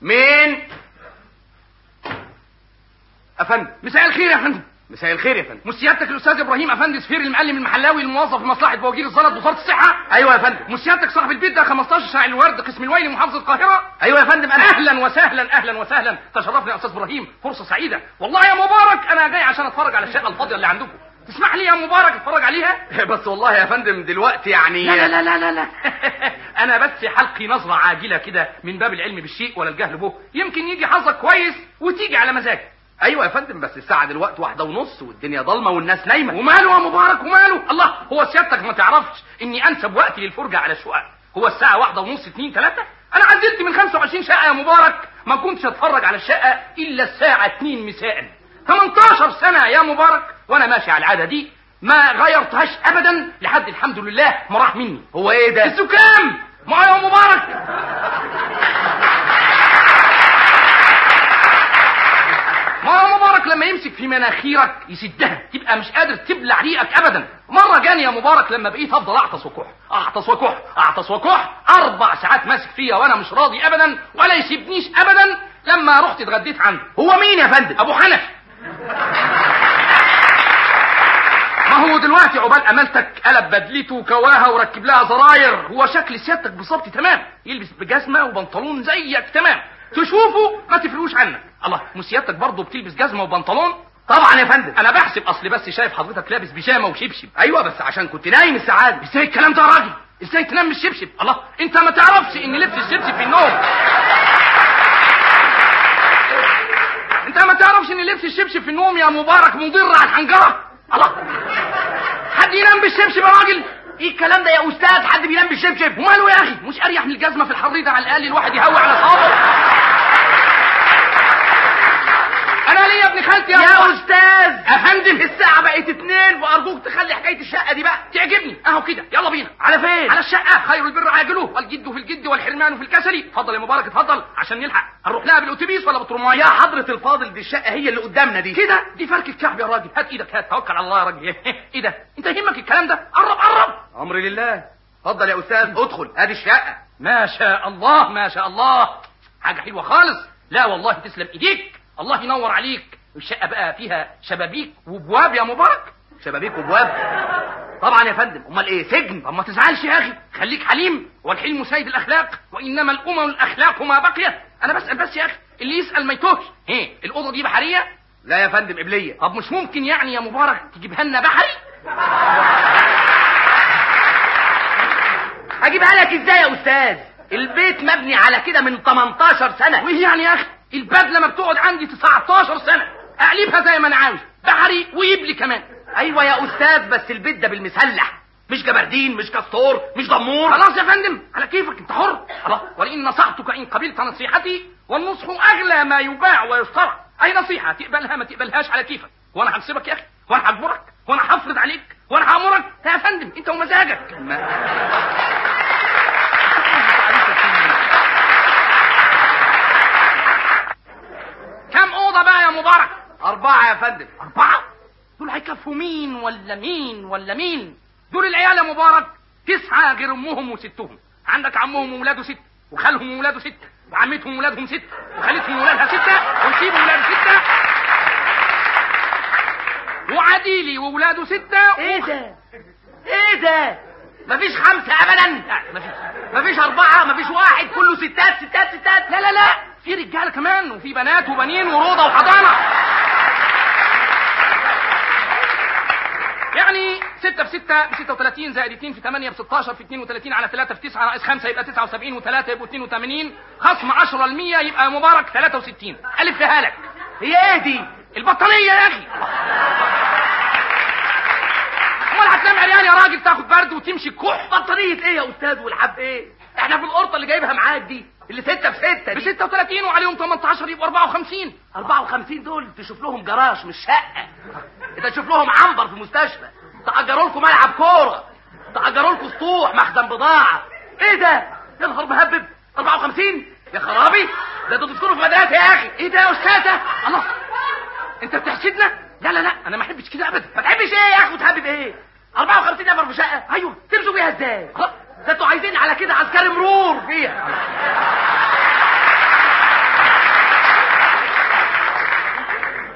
مين افندم مساء الخير يا فندم مساء الخير يا فندم مش سيادتك الاستاذ ابراهيم افندي سفير المعلم المحلاوي الموظف في مصلحه بوجير الزلط وزاره الصحه ايوه يا فندم مش سيادتك صاحب البيت ده 15 شارع الورد قسم الويلي محافظه القاهره ايوه يا فندم انا اهلا وسهلا اهلا وسهلا تشرفنا يا استاذ ابراهيم فرصه سعيده والله يا مبارك انا جاي عشان اتفرج على الشقه الفاضيه اللي عندكم تسمح لي يا مبارك اتفرج عليها بس والله يا فندم دلوقتي يعني لا لا لا لا لا انا بس حلقي نظره عاجله كده من باب العلم بالشيء ولا الجهل به يمكن يجي حظك كويس وتيجي على مزاجك ايوه يا فندم بس الساعه دلوقتي واحدة ونص والدنيا ضلمه والناس نايمه وماله يا مبارك وماله الله هو سيادتك ما تعرفش اني انسب وقتي للفرجه على الشقق هو الساعه واحدة ونص اتنين تلاتة انا عدلت من 25 شقه يا مبارك ما كنتش اتفرج على الشقه الا الساعه 2 مساء 18 سنه يا مبارك وانا ماشي على العاده دي ما غيرتهاش ابدا لحد الحمد لله ما راح مني هو ايه ده الزكام ما يا مبارك ما يا مبارك لما يمسك في مناخيرك يسدها تبقى مش قادر تبلع ريقك ابدا مره جاني يا مبارك لما بقيت افضل اعطس وكح اعطس وكح اعطس وكح اربع ساعات ماسك فيا وانا مش راضي ابدا ولا يسيبنيش ابدا لما رحت اتغديت عنده هو مين يا فندم ابو حنفي ما هو دلوقتي عقبال امالتك قلب بدلته وكواها وركب لها زراير هو شكل سيادتك بالظبط تمام يلبس بجزمه وبنطلون زيك تمام تشوفه ما تفرقوش عنك الله مش سيادتك برضه بتلبس جزمه وبنطلون طبعا يا فندم انا بحسب اصل بس شايف حضرتك لابس بيجامه وشبشب ايوه بس عشان كنت نايم الساعات ازاي الكلام ده يا راجل ازاي تنام بالشبشب الله انت ما تعرفش ان لبس الشبشب في النوم انت ما تعرفش ان لبس الشبشب في النوم يا مبارك مضر على الحنجره الله حد ينام بالشبشب يا راجل ايه الكلام ده يا استاذ حد بينام بالشبشب وماله يا اخي مش اريح من الجزمه في الحر ده على الاقل الواحد يهوي على صوابعه انا ليه يا ابن خالتي يا, يا مبارك؟ استاذ افندم الساعه بقت اتنين وارجوك تخلي حكايه الشقه دي بقى تعجبني اهو كده يلا بينا على فين على الشقة خير البر عاجله والجد في الجد والحرمان في الكسل اتفضل يا مبارك اتفضل عشان نلحق هنروح لها بالاتوبيس ولا بالترمايه يا حضرة الفاضل دي الشقة هي اللي قدامنا دي كده دي فركة كعب يا راجل هات ايدك هات توكل على الله يا راجل ايه ده انت يهمك الكلام ده قرب قرب امري لله اتفضل يا استاذ ادخل ادي الشقة ما شاء الله ما شاء الله حاجة حلوة خالص لا والله تسلم ايديك الله ينور عليك الشقة بقى فيها شبابيك وبواب يا مبارك شبابيك وبواب طبعا يا فندم امال ايه سجن طب ما تزعلش يا اخي خليك حليم والحلم سيد الاخلاق وانما الامم الاخلاق ما بقيت انا بسال بس يا اخي اللي يسال ما يتوهش ايه الاوضه دي بحريه لا يا فندم قبلية طب مش ممكن يعني يا مبارك تجيبها لنا بحري هجيبها لك ازاي يا استاذ البيت مبني على كده من 18 سنة وايه يعني يا اخي البدله ما بتقعد عندي 19 سنه اقلبها زي ما انا عاوز بحري ويبلي كمان ايوه يا استاذ بس البيت ده بالمسلح مش جبردين مش كستور مش دمور خلاص يا فندم على كيفك انت حر خلاص ولئن نصحتك ان قبلت نصيحتي والنصح اغلى ما يباع ويشترى اي نصيحه تقبلها ما تقبلهاش على كيفك وانا هكسبك يا اخي وانا هجبرك وانا هفرض عليك وانا هامرك يا فندم انت ومزاجك كم اوضه بقى يا مبارك أربعة يا فندم أربعة؟ دول هيكفوا مين ولا مين ولا مين؟ دول العيال يا مبارك تسعة غير أمهم وستهم، عندك عمهم وولاده ست، وخالهم وولاده ست، وعمتهم وولادهم ست، وخالتهم وولادها ستة، ونسيب وولاده ستة. وعديلي وولاده ستة ايه ده ايه ده مفيش خمسة ابدا لا مفيش مفيش اربعة مفيش واحد كله ستات ستات ستات لا لا لا في رجاله كمان وفي بنات وبنين وروضه وحضانه يعني 6 في 6 ب 36 زائد 2 في 8 ب 16 في 32 على 3 في 9 ناقص 5 يبقى 79 و3 يبقوا 82 خصم 10 ال 100 يبقى مبارك 63 الفها لك هي ايه دي البطانيه يا اخي امال هتنام عريان يا راجل تاخد برد وتمشي كح بطارية ايه يا استاذ والحب ايه احنا في القرطة اللي جايبها معاك دي اللي ستة في ستة ب دي 36 وعليهم 18 يبقوا 54 54 دول تشوف لهم جراج مش شقة انت تشوف لهم عنبر في مستشفى تأجروا لكم ملعب كورة تأجروا لكم سطوح مخزن بضاعة ايه ده يا نهار مهبب 54 يا خرابي ده انتوا تسكنوا في مدرسة يا اخي ايه ده يا استاذه الله انت بتحسدنا لا لا لا انا ما احبش كده ابدا ما تحبش ايه يا اخي وتحبب ايه 54 نفر في شقة ايوه تمشوا بيها ازاي ده انتوا عايزين على كده عسكري مرور فيها